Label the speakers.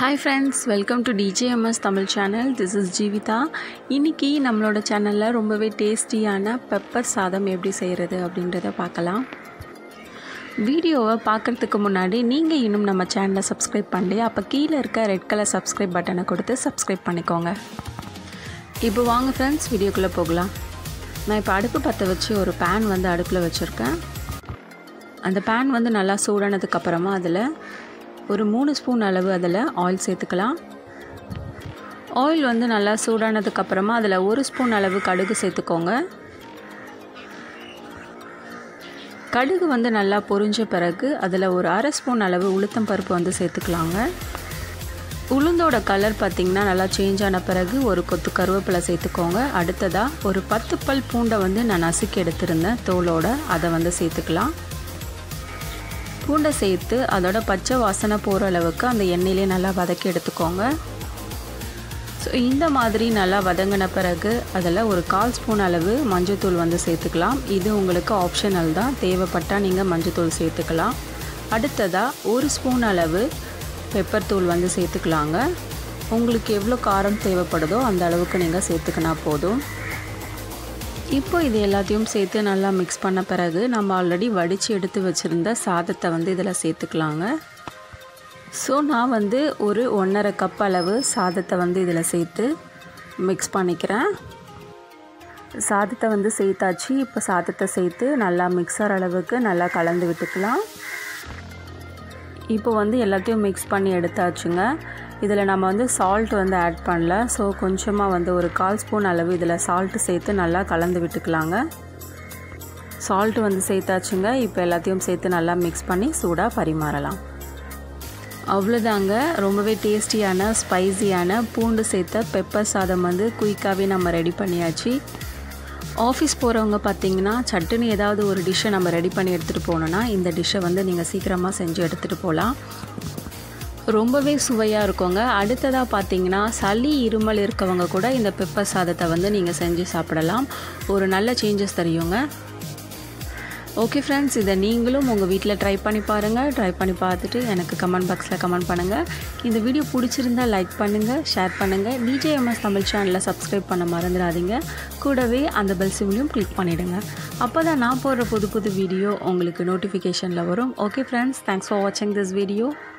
Speaker 1: hi friends welcome to DJMS Tamil channel this is Jeevitha இன்றைக்கி நம்மளோட சேனலில் ரொம்பவே டேஸ்டியான பெப்பர் சாதம் எப்படி செய்கிறது அப்படின்றத பார்க்கலாம் வீடியோவை பார்க்குறதுக்கு முன்னாடி நீங்கள் இன்னும் நம்ம சேனலை சப்ஸ்கிரைப் பண்ணி அப்போ கீழே இருக்க ரெட் கலர் சப்ஸ்கிரைப் பட்டனை கொடுத்து சப்ஸ்கிரைப் பண்ணிக்கோங்க இப்போ வாங்க ஃப்ரெண்ட்ஸ் வீடியோக்குள்ளே போகலாம் நான் இப்போ அடுப்பு பற்ற வச்சு ஒரு பேன் வந்து அடுப்பில் வச்சுருக்கேன் அந்த பேன் வந்து நல்லா சூடானதுக்கப்புறமா அதில் ஒரு மூணு ஸ்பூன் அளவு அதில் ஆயில் சேர்த்துக்கலாம் ஆயில் வந்து நல்லா சூடானதுக்கப்புறமா அதில் ஒரு ஸ்பூன் அளவு கடுகு சேர்த்துக்கோங்க கடுகு வந்து நல்லா பொரிஞ்ச பிறகு அதில் ஒரு அரை ஸ்பூன் அளவு உளுத்தம் பருப்பு வந்து சேர்த்துக்கலாங்க உளுந்தோட கலர் பார்த்திங்கன்னா நல்லா சேஞ்ச் ஆன பிறகு ஒரு கொத்து கருவேப்பிலை சேர்த்துக்கோங்க அடுத்ததாக ஒரு பத்து பல் பூண்டை வந்து நான் நசுக்கி எடுத்திருந்தேன் தோலோட அதை வந்து சேர்த்துக்கலாம் பூண்டை சேர்த்து அதோட பச்சை வாசனை போகிற அளவுக்கு அந்த எண்ணெயிலே நல்லா வதக்கி எடுத்துக்கோங்க ஸோ இந்த மாதிரி நல்லா வதங்கின பிறகு அதில் ஒரு கால் ஸ்பூன் அளவு மஞ்சத்தூள் வந்து சேர்த்துக்கலாம் இது உங்களுக்கு ஆப்ஷனல் தான் தேவைப்பட்டால் நீங்கள் மஞ்சத்தூள் சேர்த்துக்கலாம் அடுத்ததாக ஒரு ஸ்பூன் அளவு பெப்பர் தூள் வந்து சேர்த்துக்கலாங்க உங்களுக்கு எவ்வளோ காரம் தேவைப்படுதோ அந்த அளவுக்கு நீங்கள் சேர்த்துக்கினா போதும் இப்போ இது எல்லாத்தையும் சேர்த்து நல்லா மிக்ஸ் பண்ண பிறகு நம்ம ஆல்ரெடி வடித்து எடுத்து வச்சுருந்த சாதத்தை வந்து இதில் சேர்த்துக்கலாங்க ஸோ நான் வந்து ஒரு ஒன்றரை கப் அளவு சாதத்தை வந்து இதில் சேர்த்து மிக்ஸ் பண்ணிக்கிறேன் சாதத்தை வந்து சேர்த்தாச்சு இப்போ சாதத்தை சேர்த்து நல்லா மிக்சர் அளவுக்கு நல்லா கலந்து விட்டுக்கலாம் இப்போ வந்து எல்லாத்தையும் மிக்ஸ் பண்ணி எடுத்தாச்சுங்க இதில் நம்ம வந்து சால்ட் வந்து ஆட் பண்ணல ஸோ கொஞ்சமாக வந்து ஒரு கால் ஸ்பூன் அளவு இதில் சால்ட்டு சேர்த்து நல்லா கலந்து விட்டுக்கலாங்க சால்ட்டு வந்து சேர்த்தாச்சுங்க இப்போ எல்லாத்தையும் சேர்த்து நல்லா மிக்ஸ் பண்ணி சூடாக பரிமாறலாம் அவ்வளோதாங்க ரொம்பவே டேஸ்டியான ஸ்பைசியான பூண்டு சேர்த்த பெப்பர் சாதம் வந்து குயிக்காகவே நம்ம ரெடி பண்ணியாச்சு ஆஃபீஸ் போகிறவங்க பார்த்தீங்கன்னா சட்டுன்னு ஏதாவது ஒரு டிஷ்ஷை நம்ம ரெடி பண்ணி எடுத்துகிட்டு போனோன்னா இந்த டிஷ்ஷை வந்து நீங்கள் சீக்கிரமாக செஞ்சு எடுத்துகிட்டு போகலாம் ரொம்பவே சுவையாக இருக்குங்க அடுத்ததாக பார்த்தீங்கன்னா சளி இருமல் இருக்கவங்க கூட இந்த பெப்பர் சாதத்தை வந்து நீங்கள் செஞ்சு சாப்பிடலாம் ஒரு நல்ல சேஞ்சஸ் தெரியுங்க ஓகே ஃப்ரெண்ட்ஸ் இதை நீங்களும் உங்கள் வீட்டில் ட்ரை பண்ணி பாருங்கள் ட்ரை பண்ணி பார்த்துட்டு எனக்கு கமெண்ட் பாக்ஸில் கமெண்ட் பண்ணுங்கள் இந்த வீடியோ பிடிச்சிருந்தால் லைக் பண்ணுங்கள் ஷேர் பண்ணுங்கள் டிஜேஎம்எஸ் தமிழ் சேனலில் சப்ஸ்கிரைப் பண்ண மறந்துடாதீங்க கூடவே அந்த பெல் சிம்லையும் கிளிக் பண்ணிவிடுங்க அப்போ தான் நான் போடுற புது புது வீடியோ உங்களுக்கு நோட்டிஃபிகேஷனில் வரும் ஓகே ஃப்ரெண்ட்ஸ் தேங்க்ஸ் ஃபார் வாட்சிங் திஸ் வீடியோ